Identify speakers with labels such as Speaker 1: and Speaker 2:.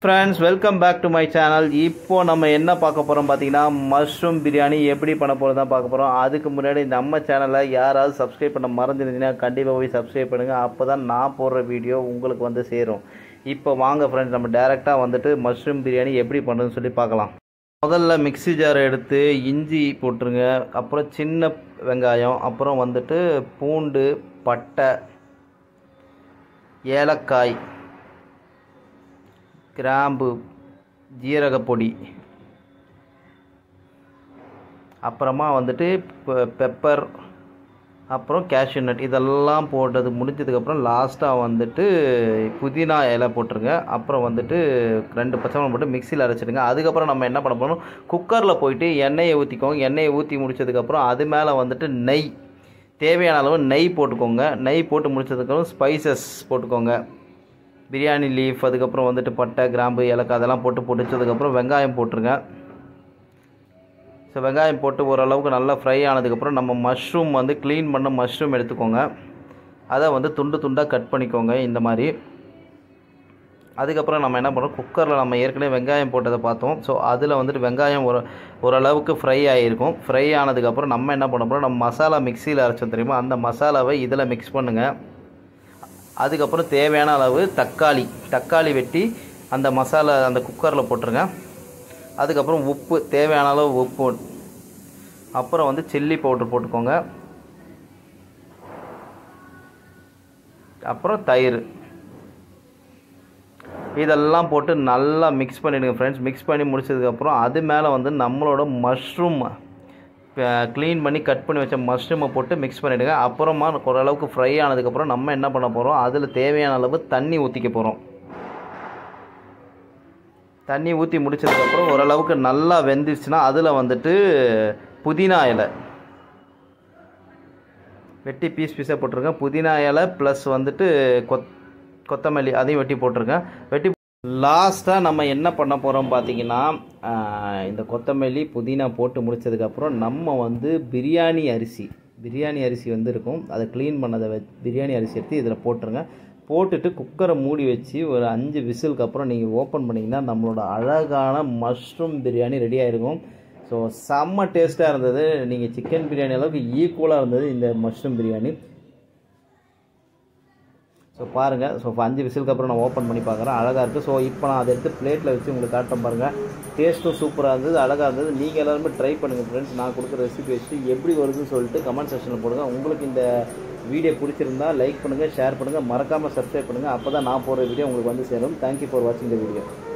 Speaker 1: friends welcome back to my channel இப்போ நம்ம என்ன பார்க்க போகிறோம் பார்த்தீங்கன்னா மஷ்ரூம் பிரியாணி எப்படி பண்ண போகிறது தான் பார்க்க போகிறோம் அதுக்கு முன்னாடி நம்ம சேனலை யாராவது சப்ஸ்கிரைப் பண்ண மறந்துருந்தீங்கன்னா கண்டிப்பாக போய் சப்ஸ்கிரைப் பண்ணுங்கள் அப்போ தான் நான் போடுற வீடியோ உங்களுக்கு வந்து சேரும் இப்போ வாங்க ஃப்ரெண்ட்ஸ் நம்ம டேரெக்டாக வந்துட்டு மஷ்ரூம் பிரியாணி எப்படி பண்ணுறதுன்னு சொல்லி பார்க்கலாம் முதல்ல மிக்ஸி ஜார் எடுத்து இஞ்சி போட்டுருங்க அப்புறம் சின்ன வெங்காயம் அப்புறம் வந்துட்டு பூண்டு பட்டை ஏலக்காய் கிராம்பு ஜீரகப்பொடி அப்புறமா வந்துட்டு பெ- பெப்பர் அப்புறம் கேஷ்யூ நட் இதெல்லாம் போட்டது முடிஞ்சதுக்கப்புறம் லாஸ்ட்டாக வந்துட்டு புதினா இலை போட்டுருங்க அப்புறம் வந்துட்டு ரெண்டு பச்சை மிளகா போட்டு மிக்சியில் அரைச்சிடுங்க அதுக்கப்புறம் நம்ம என்ன பண்ண போகிறோம் குக்கரில் போயிட்டு எண்ணெயை ஊற்றிக்கோங்க எண்ணெயை ஊற்றி முடிச்சதுக்கப்புறம் அது மேலே வந்துட்டு நெய் தேவையான அளவு நெய் போட்டுக்கோங்க நெய் போட்டு முடிச்சதுக்கப்புறம் ஸ்பைசஸ் போட்டுக்கோங்க பிரியாணி லீஃப் அதுக்கப்புறம் வந்துட்டு பட்டை கிராம்பு ஏலக்காய் அதெல்லாம் போட்டு பொடிச்சதுக்கப்புறம் வெங்காயம் போட்டுருங்க ஸோ வெங்காயம் போட்டு ஓரளவுக்கு நல்லா ஃப்ரை ஆனதுக்கப்புறம் நம்ம மஷ்ரூம் வந்து க்ளீன் பண்ண மஷ்ரூம் எடுத்துக்கோங்க அதை வந்து துண்டு துண்டாக கட் பண்ணிக்கோங்க இந்த மாதிரி அதுக்கப்புறம் நம்ம என்ன பண்ணுறோம் குக்கரில் நம்ம ஏற்கனவே வெங்காயம் போட்டதை பார்த்தோம் ஸோ அதில் வந்துட்டு வெங்காயம் ஒரு ஓரளவுக்கு ஃப்ரை ஆகிருக்கும் ஃப்ரை ஆனதுக்கப்புறம் நம்ம என்ன பண்ண போகிறோம் நம்ம மசாலா மிக்சியில் அரைச்சோம் தெரியுமா அந்த மசாலாவை இதில் மிக்ஸ் பண்ணுங்கள் அதுக்கப்புறம் தேவையான அளவு தக்காளி தக்காளி வெட்டி அந்த மசாலா அந்த குக்கரில் போட்டுருங்க அதுக்கப்புறம் உப்பு தேவையான அளவு உப்பு அப்புறம் வந்து சில்லி பவுடர் போட்டுக்கோங்க அப்புறம் தயிர் இதெல்லாம் போட்டு நல்லா மிக்ஸ் பண்ணிவிடுங்க ஃப்ரெண்ட்ஸ் மிக்ஸ் பண்ணி முடிச்சதுக்கப்புறம் அது மேலே வந்து நம்மளோட மஷ்ரூம் க்ளீன் பண்ணி கட் பண்ணி வச்ச மஷ்ரூமை போட்டு மிக்ஸ் பண்ணிவிடுங்க அப்புறமா ஓரளவுக்கு ஃப்ரை ஆனதுக்கப்புறம் நம்ம என்ன பண்ண போகிறோம் அதில் தேவையான அளவு தண்ணி ஊற்றிக்க போகிறோம் தண்ணி ஊற்றி முடிச்சதுக்கப்புறம் ஓரளவுக்கு நல்லா வெந்துச்சுன்னா அதில் வந்துட்டு புதினா இலை வெட்டி பீஸ் பீஸாக போட்டிருக்கேன் புதினா இலை ப்ளஸ் வந்துட்டு கொத் கொத்தமல்லி அதையும் வெட்டி போட்டிருக்கேன் வெட்டி லாஸ்ட்டாக நம்ம என்ன பண்ண போகிறோம் பார்த்தீங்கன்னா ஆஹ், இந்த கொத்தமல்லி புதினா போட்டு முடிச்சதுக்கப்புறம் நம்ம வந்து பிரியாணி அரிசி பிரியாணி அரிசி வந்து இருக்கும் அதை க்ளீன் பண்ணதை வ பிரியாணி அரிசி எடுத்து இதில் போட்டுருங்க போட்டுட்டு குக்கரை மூடி வச்சு ஒரு அஞ்சு விசிலுக்கு அப்புறம் நீங்கள் ஓப்பன் பண்ணிங்கன்னா நம்மளோட அழகான மஷ்ரூம் பிரியாணி ரெடி ஆகிருக்கும் ஸோ செம்ம டேஸ்ட்டாக இருந்தது நீங்கள் சிக்கன் பிரியாணி அளவுக்கு ஈக்குவலாக இருந்தது இந்த மஷ்ரூம் பிரியாணி ஸோ பாருங்கள் ஸோ இப்போ அஞ்சு விசிலுக்கு அப்புறம் நான் ஓப்பன் பண்ணி பார்க்குறேன் அழகாக இருக்குது ஸோ இப்போ நான் அதை எடுத்து பிளேட்டில் வச்சு உங்களுக்கு காட்டுறேன் பாருங்கள் டேஸ்ட்டும் சூப்பராக இருந்தது அழகாக இருந்தது நீங்கள் எல்லாருமே ட்ரை பண்ணுங்கள் ஃப்ரெண்ட்ஸ் நான் கொடுக்குற ரெசிபி வச்சு எப்படி வருதுன்னு சொல்லிட்டு கமெண்ட் செக்ஷனில் போடுங்க உங்களுக்கு இந்த வீடியோ பிடிச்சிருந்தா லைக் பண்ணுங்கள் ஷேர் பண்ணுங்கள் மறக்காமல் சப்ஸ்கிரைப் பண்ணுங்கள் அப்போ தான் நான் போடுற வீடியோ உங்களுக்கு வந்து சேரும் தேங்க்யூ ஃபார் வாட்சிங் த வீடியோ